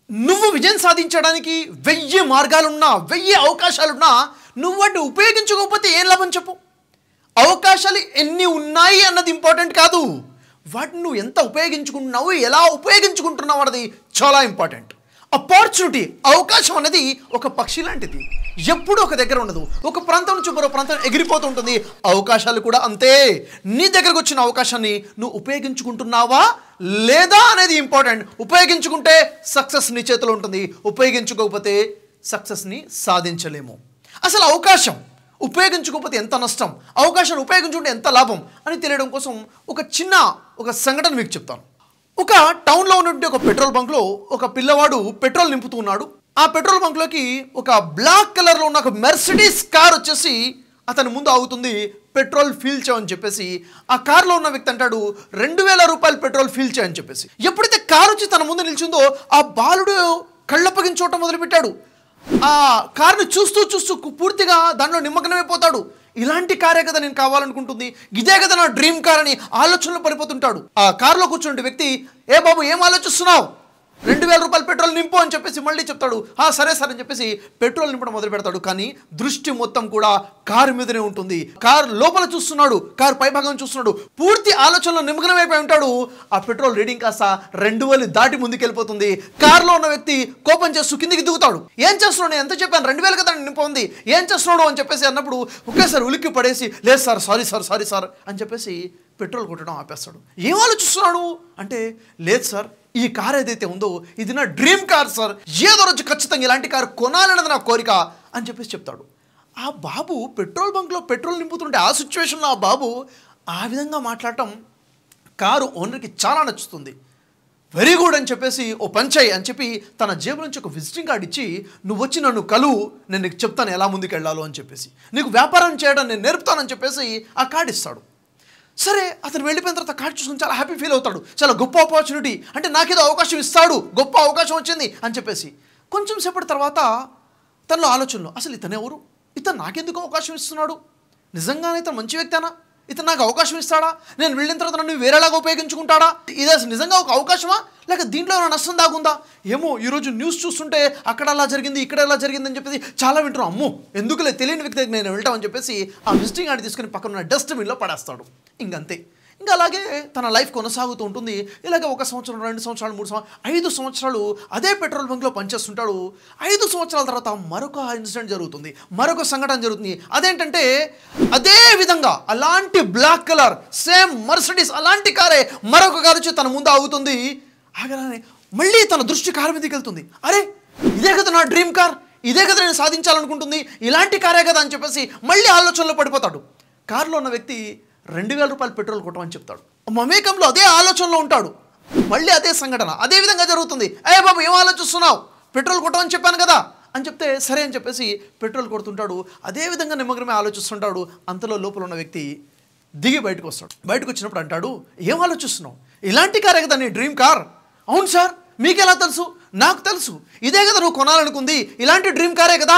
నువ్వు విజయం సాధించడానికి వెయ్యి మార్గాలున్నా వెయ్యి అవకాశాలున్నా నువ్వు వాటిని ఉపయోగించుకోకపోతే ఏం లాభం చెప్పు అవకాశాలు ఎన్ని ఉన్నాయి అన్నది ఇంపార్టెంట్ కాదు వాటిని నువ్వు ఎంత ఉపయోగించుకుంటున్నావు ఎలా ఉపయోగించుకుంటున్నావు అన్నది చాలా ఇంపార్టెంట్ అపార్చునిటీ అవకాశం అనేది ఒక పక్షి లాంటిది ఎప్పుడు ఒక దగ్గర ఉండదు ఒక ప్రాంతం నుంచి మరో ప్రాంతం ఎగిరిపోతూ ఉంటుంది అవకాశాలు కూడా అంతే నీ దగ్గరకు వచ్చిన అవకాశాన్ని నువ్వు ఉపయోగించుకుంటున్నావా లేదా అనేది ఇంపార్టెంట్ ఉపయోగించుకుంటే సక్సెస్ నీ చేతిలో ఉంటుంది ఉపయోగించుకోకపోతే సక్సెస్ని సాధించలేము అసలు అవకాశం ఉపయోగించుకోకపోతే ఎంత నష్టం అవకాశాన్ని ఉపయోగించుకుంటే ఎంత లాభం అని తెలియడం కోసం ఒక చిన్న ఒక సంఘటన మీకు చెప్తాను ఒక టౌన్లో ఉన్నటువంటి ఒక పెట్రోల్ బంక్లో ఒక పిల్లవాడు పెట్రోల్ నింపుతూ ఉన్నాడు ఆ పెట్రోల్ బంక్లోకి ఒక బ్లాక్ కలర్లో ఉన్న ఒక మెర్సిడీస్ కార్ వచ్చేసి అతని ముందు ఆగుతుంది పెట్రోల్ ఫిల్ చేయని చెప్పేసి ఆ కార్లో ఉన్న వ్యక్తి అంటాడు రెండు వేల రూపాయలు పెట్రోల్ ఫిల్ చేయని చెప్పేసి ఎప్పుడైతే కార్ వచ్చి తన ముందు నిలిచిందో ఆ బాలుడు కళ్ళప్పగించోటం మొదలుపెట్టాడు ఆ కార్ని చూస్తూ చూస్తూ కు- పూర్తిగా దానిలో నిమగ్నమైపోతాడు ఇలాంటి కారే కదా నేను కావాలనుకుంటుంది ఇదే కదా నా డ్రీమ్ కార్ అని ఆలోచనలో పడిపోతుంటాడు ఆ కారులో కూర్చున్న వ్యక్తి ఏ బాబు ఏం ఆలోచిస్తున్నావు రెండు వేల రూపాయలు పెట్రోల్ నింపు అని చెప్పేసి మళ్ళీ చెప్తాడు ఆ సరే సరే అని చెప్పేసి పెట్రోల్ నింపడం మొదలు పెడతాడు కానీ దృష్టి మొత్తం కూడా కారు మీదనే ఉంటుంది కారు లోపల చూస్తున్నాడు కారు పైభాగం చూస్తున్నాడు పూర్తి ఆలోచనలో నిమగ్నమైపోయి ఉంటాడు ఆ పెట్రోల్ రీడింగ్ కాస్త రెండు వేలు దాటి ముందుకెళ్ళిపోతుంది కారులో ఉన్న వ్యక్తి కోపం చేస్తూ కిందికి దిగుతాడు ఏం చేస్తున్నాడు నేను ఎంత చెప్పాను రెండు వేలు కదా నింప ఉంది ఏం చేస్తున్నాడు అని చెప్పేసి అన్నప్పుడు ఒకేసారి ఉలిక్కి పడేసి లేదు sir sorry sir sorry sir అని చెప్పేసి పెట్రోల్ కొట్టడం ఆపేస్తాడు ఏం ఆలోచిస్తున్నాడు అంటే లేదు సార్ ఈ కార్ ఏదైతే ఉందో ఇది నా డ్రీమ్ కార్ సార్ ఏదో రోజు ఖచ్చితంగా ఇలాంటి కారు కొనాలన్నది నా కోరిక అని చెప్పేసి చెప్తాడు ఆ బాబు పెట్రోల్ బంక్లో పెట్రోల్ నింపుతుంటే ఆ సిచ్యువేషన్లో ఆ బాబు ఆ విధంగా మాట్లాడటం కారు ఓనర్కి చాలా నచ్చుతుంది వెరీ గుడ్ అని చెప్పేసి ఓ పంచాయి అని చెప్పి తన జేబు నుంచి ఒక విజిటింగ్ కార్డ్ ఇచ్చి నువ్వు వచ్చి నన్ను కలువు నేను నీకు చెప్తాను ఎలా ముందుకు వెళ్ళాలో అని చెప్పేసి నీకు వ్యాపారం చేయడం నేను నేర్పుతానని చెప్పేసి ఆ కార్డు ఇస్తాడు సరే అతను వెళ్ళిపోయిన తర్వాత కార్డు చూసుకుని చాలా హ్యాపీ ఫీల్ అవుతాడు చాలా గొప్ప ఆపర్చునిటీ అంటే నాకేదో అవకాశం ఇస్తాడు గొప్ప అవకాశం వచ్చింది అని చెప్పేసి కొంచెం సేపటి తర్వాత తనలో ఆలోచనలు అసలు ఇతను ఎవరు ఇతను నాకెందుకు అవకాశం ఇస్తున్నాడు నిజంగానే ఇతను మంచి వ్యక్తేనా ఇతను నాకు అవకాశం ఇస్తాడా నేను వెళ్ళిన తర్వాత నన్ను వేరేలాగా ఉపయోగించుకుంటాడా ఇది అసలు నిజంగా ఒక అవకాశమా లేక దీంట్లో ఏమైనా నష్టం దాగుందా ఏమో ఈరోజు న్యూస్ చూస్తుంటే అక్కడ అలా జరిగింది ఇక్కడ ఎలా జరిగింది అని చెప్పేసి చాలా వింటున్నాం అమ్మో ఎందుకులే తెలియని వ్యక్తి దగ్గరికి నేను వెళ్తామని చెప్పేసి ఆ విజిటింగ్ కార్డు తీసుకుని పక్కన ఉన్న డస్ట్బిన్లో పడేస్తాడు ఇంకంతే ఇంకా అలాగే తన లైఫ్ కొనసాగుతూ ఉంటుంది ఇలాగే ఒక సంవత్సరం రెండు సంవత్సరాలు మూడు సంవత్సరాలు ఐదు సంవత్సరాలు అదే పెట్రోల్ బంక్లో పనిచేస్తుంటాడు ఐదు సంవత్సరాల తర్వాత మరొక ఇన్సిడెంట్ జరుగుతుంది మరొక సంఘటన జరుగుతుంది అదేంటంటే అదే విధంగా అలాంటి బ్లాక్ కలర్ సేమ్ మర్సిడీస్ అలాంటి కారే మరొక కారు వచ్చి తన ముందు ఆగుతుంది ఆగగానే మళ్ళీ తన దృష్టి కారు మీదకి వెళ్తుంది అరే ఇదే కదా నా డ్రీమ్ కార్ ఇదే కదా నేను సాధించాలనుకుంటుంది ఇలాంటి కారే కదా అని చెప్పేసి మళ్ళీ ఆలోచనలో పడిపోతాడు కారులో ఉన్న వ్యక్తి రెండు వేల రూపాయలు పెట్రోల్ కొట్టమని చెప్తాడు మమేకంలో అదే ఆలోచనలో ఉంటాడు మళ్ళీ అదే సంఘటన అదే విధంగా జరుగుతుంది అయ్యే బాబు ఏం ఆలోచిస్తున్నావు పెట్రోల్ కొట్టమని చెప్పాను కదా అని చెప్తే సరే అని చెప్పేసి పెట్రోల్ కొడుతుంటాడు అదే విధంగా నిమగ్నమే ఆలోచిస్తుంటాడు అంతలో లోపల ఉన్న వ్యక్తి దిగి బయటకు వస్తాడు బయటకు వచ్చినప్పుడు అంటాడు ఏం ఆలోచిస్తున్నావు ఇలాంటి కారే కదా నీ డ్రీమ్ కార్ అవును సార్ మీకెలా తెలుసు నాకు తెలుసు ఇదే కదా నువ్వు కొనాలనుకుంది ఇలాంటి డ్రీమ్ కారే కదా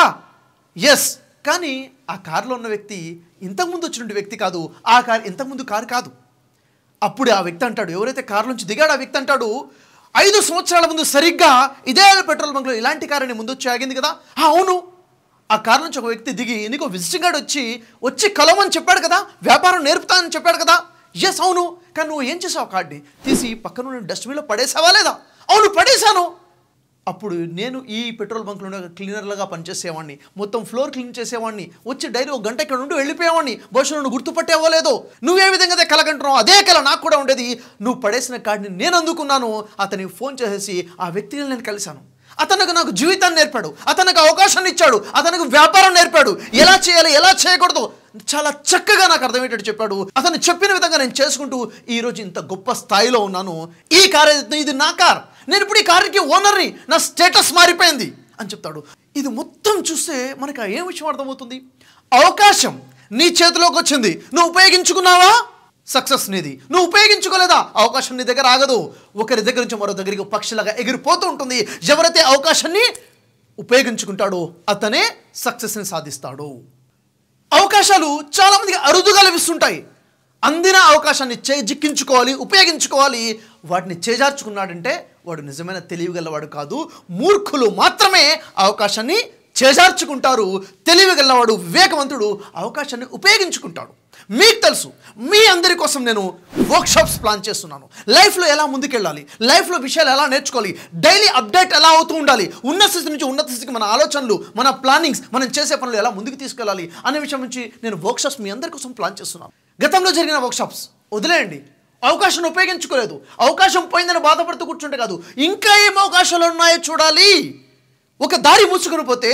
ఎస్ కానీ ఆ కారులో ఉన్న వ్యక్తి ఇంతకుముందు వచ్చినటువంటి వ్యక్తి కాదు ఆ కార్ ఇంతకుముందు కారు కాదు అప్పుడు ఆ వ్యక్తి అంటాడు ఎవరైతే కారు నుంచి దిగాడు ఆ వ్యక్తి అంటాడు ఐదు సంవత్సరాల ముందు సరిగ్గా ఇదే పెట్రోల్ బంక్లో ఇలాంటి కారు ముందు వచ్చి ఆగింది కదా "ఆ, అవును ఆ కారు నుంచి ఒక వ్యక్తి దిగి నీకు విజిటింగ్ కార్డు వచ్చి వచ్చి కలవమని చెప్పాడు కదా వ్యాపారం నేర్పుతానని చెప్పాడు కదా ఎస్ అవును కానీ నువ్వు ఏం చేసావు ఆ కార్డ్ని తీసి పక్కన డస్ట్బిన్లో పడేసావా లేదా అవును పడేశాను అప్పుడు నేను ఈ పెట్రోల్ బంక్లో క్లీనర్లుగా పనిచేసేవాడిని మొత్తం ఫ్లోర్ క్లీన్ చేసేవాడిని వచ్చి డైలీ ఒక గంట ఇక్కడ నుండి వెళ్ళిపోయేవాడిని బహుశా నువ్వు గుర్తుపట్టేవో లేదో నువ్వే విధంగా అయితే కలగంటున్నావు అదే కల నాకు కూడా ఉండేది నువ్వు పడేసిన కార్డుని నేను అందుకున్నాను అతనికి ఫోన్ చేసేసి ఆ వ్యక్తిని నేను కలిశాను అతనికి నాకు జీవితాన్ని నేర్పాడు అతనికి అవకాశాన్ని ఇచ్చాడు అతనికి వ్యాపారం నేర్పాడు ఎలా చేయాలి ఎలా చేయకూడదు చాలా చక్కగా నాకు అర్థమయ్యేటట్టు చెప్పాడు అతను చెప్పిన విధంగా నేను చేసుకుంటూ ఈ రోజు ఇంత గొప్ప స్థాయిలో ఉన్నాను ఈ కార్ ఏదైతే ఇది నా కార్ నేను ఇప్పుడు ఈ కార్కి ఓనర్ని నా స్టేటస్ మారిపోయింది అని చెప్తాడు ఇది మొత్తం చూస్తే మనకు ఏం విషయం అర్థమవుతుంది అవకాశం నీ చేతిలోకి వచ్చింది నువ్వు ఉపయోగించుకున్నావా సక్సెస్ నీది నువ్వు ఉపయోగించుకోలేదా అవకాశం నీ దగ్గర ఆగదు ఒకరి దగ్గర నుంచి మరో దగ్గరికి పక్షిలాగా ఎగిరిపోతూ ఉంటుంది ఎవరైతే అవకాశాన్ని ఉపయోగించుకుంటాడో అతనే సక్సెస్ని సాధిస్తాడు అవకాశాలు చాలా మందికి అరుదుగా లభిస్తుంటాయి అందిన అవకాశాన్ని చేజిక్కించుకోవాలి ఉపయోగించుకోవాలి వాటిని చేజార్చుకున్నాడంటే వాడు నిజమైన తెలివిగలవాడు కాదు మూర్ఖులు మాత్రమే అవకాశాన్ని చేజార్చుకుంటారు తెలివిగలవాడు వివేకవంతుడు అవకాశాన్ని ఉపయోగించుకుంటాడు మీకు తెలుసు మీ అందరి కోసం నేను వర్క్షాప్స్ ప్లాన్ చేస్తున్నాను లైఫ్లో ఎలా ముందుకెళ్ళాలి లైఫ్లో విషయాలు ఎలా నేర్చుకోవాలి డైలీ అప్డేట్ ఎలా అవుతూ ఉండాలి ఉన్నత స్థితి నుంచి ఉన్నత స్థితికి మన ఆలోచనలు మన ప్లానింగ్స్ మనం చేసే పనులు ఎలా ముందుకు తీసుకెళ్ళాలి అనే విషయం నుంచి నేను వర్క్షాప్స్ మీ అందరి కోసం ప్లాన్ చేస్తున్నాను గతంలో జరిగిన వర్క్షాప్స్ వదిలేయండి అవకాశం ఉపయోగించుకోలేదు అవకాశం పోయిందని బాధపడుతూ కూర్చుంటే కాదు ఇంకా ఏం అవకాశాలు ఉన్నాయో చూడాలి ఒక దారి మూసుకొని పోతే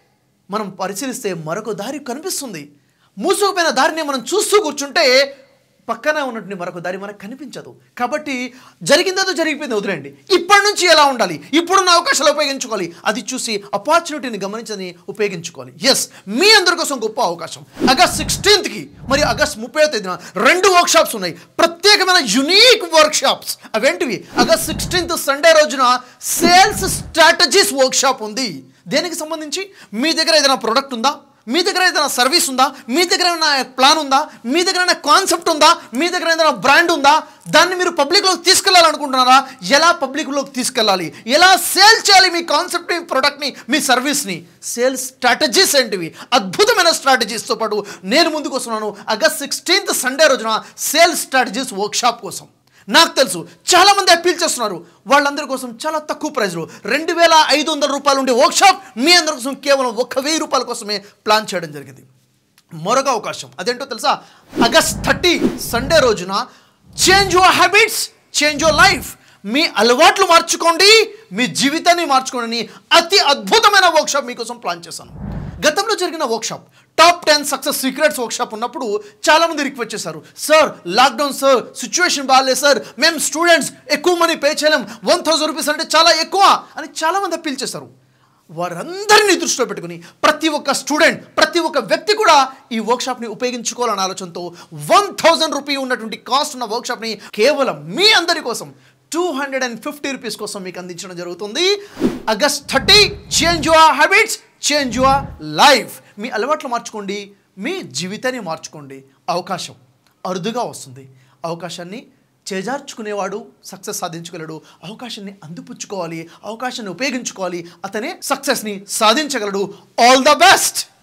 మనం పరిశీలిస్తే మరొక దారి కనిపిస్తుంది మూసుకుపోయిన దారిని మనం చూస్తూ కూర్చుంటే పక్కన ఉన్నటువంటి మరొక దారి మనకు కనిపించదు కాబట్టి జరిగిందేదో జరిగిపోయింది వదిలేండి ఇప్పటి నుంచి ఎలా ఉండాలి ఇప్పుడున్న అవకాశాలు ఉపయోగించుకోవాలి అది చూసి అపార్చునిటీని గమనించని ఉపయోగించుకోవాలి ఎస్ మీ అందరి కోసం గొప్ప అవకాశం ఆగస్ట్ సిక్స్టీన్త్కి మరి ఆగస్ట్ ముప్పై తేదీన రెండు వర్క్షాప్స్ ఉన్నాయి ప్రత్యేకమైన యునీక్ వర్క్షాప్స్ అవేంటివి ఆగస్ట్ సిక్స్టీన్త్ సండే రోజున సేల్స్ స్ట్రాటజీస్ వర్క్షాప్ ఉంది దేనికి సంబంధించి మీ దగ్గర ఏదైనా ప్రోడక్ట్ ఉందా మీ దగ్గర ఏదైనా సర్వీస్ ఉందా మీ దగ్గర ఏమైనా ప్లాన్ ఉందా మీ దగ్గర ఏమైనా కాన్సెప్ట్ ఉందా మీ దగ్గర ఏదైనా బ్రాండ్ ఉందా దాన్ని మీరు పబ్లిక్లోకి తీసుకెళ్లాలనుకుంటున్నారా ఎలా పబ్లిక్లోకి తీసుకెళ్ళాలి ఎలా సేల్ చేయాలి మీ కాన్సెప్ట్ని ప్రోడక్ట్ని మీ సర్వీస్ని సేల్స్ స్ట్రాటజీస్ ఏంటివి అద్భుతమైన స్ట్రాటజీస్తో పాటు నేను ముందుకు వస్తున్నాను ఆగస్ట్ సిక్స్టీన్త్ సండే రోజున సేల్స్ స్ట్రాటజీస్ వర్క్షాప్ కోసం నాకు తెలుసు చాలామంది అప్పీల్ చేస్తున్నారు వాళ్ళందరి కోసం చాలా తక్కువ ప్రైస్లో రెండు వేల ఐదు వందల రూపాయలు ఉండే వర్క్షాప్ మీ అందరి కోసం కేవలం ఒక్క వెయ్యి రూపాయల కోసమే ప్లాన్ చేయడం జరిగింది మరొక అవకాశం అదేంటో తెలుసా ఆగస్ట్ థర్టీ సండే రోజున change your habits change your life మీ అలవాట్లు మార్చుకోండి మీ జీవితాన్ని మార్చుకోండి అని అతి అద్భుతమైన వర్క్షాప్ మీకోసం ప్లాన్ చేశాను గతంలో జరిగిన workshop top ten success secrets workshop ఉన్నప్పుడు చాలామంది రిక్వెస్ట్ చేశారు సార్ లాక్డౌన్ సార్ సిచ్యువేషన్ బాగాలేదు సార్ మేము స్టూడెంట్స్ ఎక్కువ మనీ పే చేయలేం వన్ థౌసండ్ రూపీస్ అంటే చాలా ఎక్కువ అని చాలామంది అప్పీల్ చేశారు వారందరినీ దృష్టిలో పెట్టుకుని ప్రతి ఒక్క స్టూడెంట్ ప్రతి ఒక్క వ్యక్తి కూడా ఈ వర్క్షాప్ని ఉపయోగించుకోవాలనే ఆలోచనతో వన్ థౌజండ్ రూపీ ఉన్నటువంటి కాస్ట్ ఉన్న వర్క్షాప్ని కేవలం మీ అందరి కోసం two hundred and fifty rupees కోసం మీకు అందించడం జరుగుతుంది August thirty change your habits change your life మీ అలవాట్లు మార్చుకోండి మీ జీవితాన్ని మార్చుకోండి అవకాశం అరుదుగా వస్తుంది అవకాశాన్ని చేజార్చుకునేవాడు సక్సెస్ సాధించగలడు అవకాశాన్ని అందిపుచ్చుకోవాలి అవకాశాన్ని ఉపయోగించుకోవాలి అతనే సక్సెస్ని సాధించగలడు ఆల్ ద బెస్ట్